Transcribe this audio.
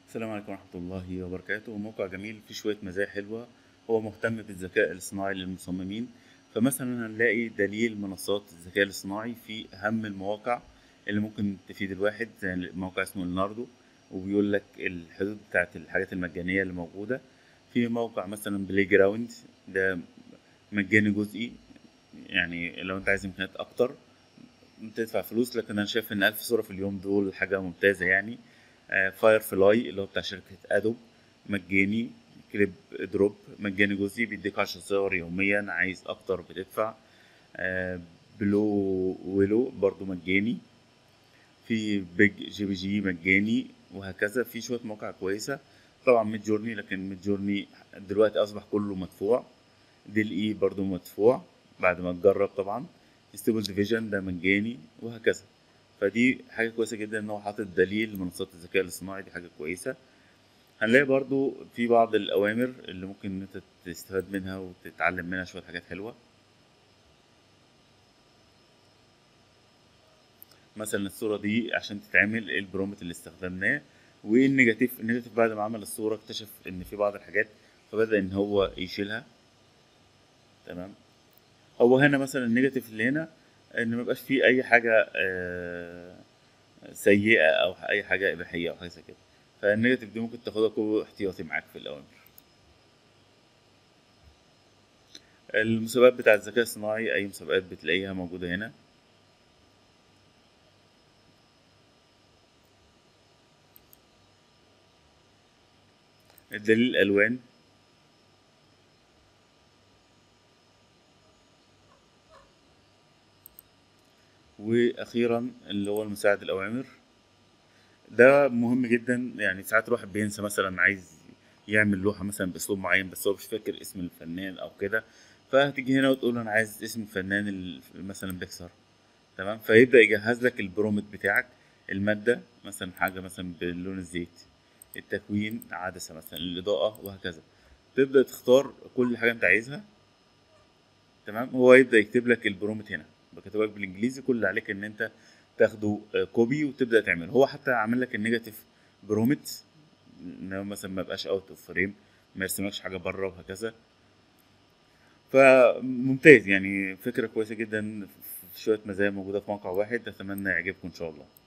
السلام عليكم ورحمة الله وبركاته موقع جميل فيه شوية مزايا حلوة هو مهتم بالذكاء الاصطناعي للمصممين فمثلا هنلاقي دليل منصات الذكاء الاصطناعي في أهم المواقع اللي ممكن تفيد الواحد زي موقع اسمه ليناردو وبيقول لك الحدود بتاعت الحاجات المجانية اللي موجودة في موقع مثلا بلاي جراوند ده مجاني جزئي يعني لو انت عايز امكانيات اكتر بتدفع فلوس لكن انا شايف ان ألف صورة في اليوم دول حاجة ممتازة يعني فاير فلاي اللي هو بتاع شركة ادوب مجاني كليب دروب مجاني جزئي بيديك عشر صور يوميا عايز اكتر بتدفع آه، بلو ويلو برضو مجاني في بيج جي بي جي مجاني وهكذا في شوية مواقع كويسة طبعا ميد جورني لكن ميد جورني دلوقتي اصبح كله مدفوع ديل اي برضو مدفوع بعد ما تجرب طبعا ستيبل ديفيجن ده مجاني وهكذا فدي حاجة كويسة جدا ان هو حاطط دليل لمنصات الذكاء الاصطناعي دي حاجة كويسة هنلاقي برضو في بعض الأوامر اللي ممكن إن أنت تستفاد منها وتتعلم منها شوية حاجات حلوة مثلا الصورة دي عشان تتعمل ايه البرومت اللي استخدمناه والنيجاتيف النيجاتيف بعد ما عمل الصورة اكتشف إن في بعض الحاجات فبدأ إن هو يشيلها تمام هو هنا مثلا النيجاتيف اللي هنا إن ميبقاش فيه أي حاجة آه، سيئة أو أي حاجة إباحية أو حاجة زي كده فالنيجاتيف دي ممكن تاخدها كله احتياطي معاك في الأوامر المسابقات بتاع الذكاء الصناعي أي مسابقات بتلاقيها موجودة هنا دليل الألوان وأخيرا اللي هو المساعد الأوامر ده مهم جدا يعني ساعات الواحد بينسى مثلا عايز يعمل لوحة مثلا بأسلوب معين بس هو مش فاكر اسم الفنان أو كده فهتيجي هنا وتقول له أنا عايز اسم الفنان ال- مثلا بيكسر تمام فيبدأ يجهز لك البرومت بتاعك المادة مثلا حاجة مثلا باللون الزيت التكوين عدسة مثلا الإضاءة وهكذا تبدأ تختار كل حاجة أنت عايزها تمام هو يبدأ يكتب لك البرومت هنا بكتب لك بالإنجليزي كل اللي عليك إن أنت تاخده آه، كوبي وتبدأ تعمل هو حتى عامل لك النيجاتيف برومت إن هو مثلا ما يبقاش أوت أوف فريم ما يرسملكش حاجة بره وهكذا فممتاز يعني فكرة كويسة جدا في شوية مزايا موجودة في موقع واحد أتمنى يعجبكم إن شاء الله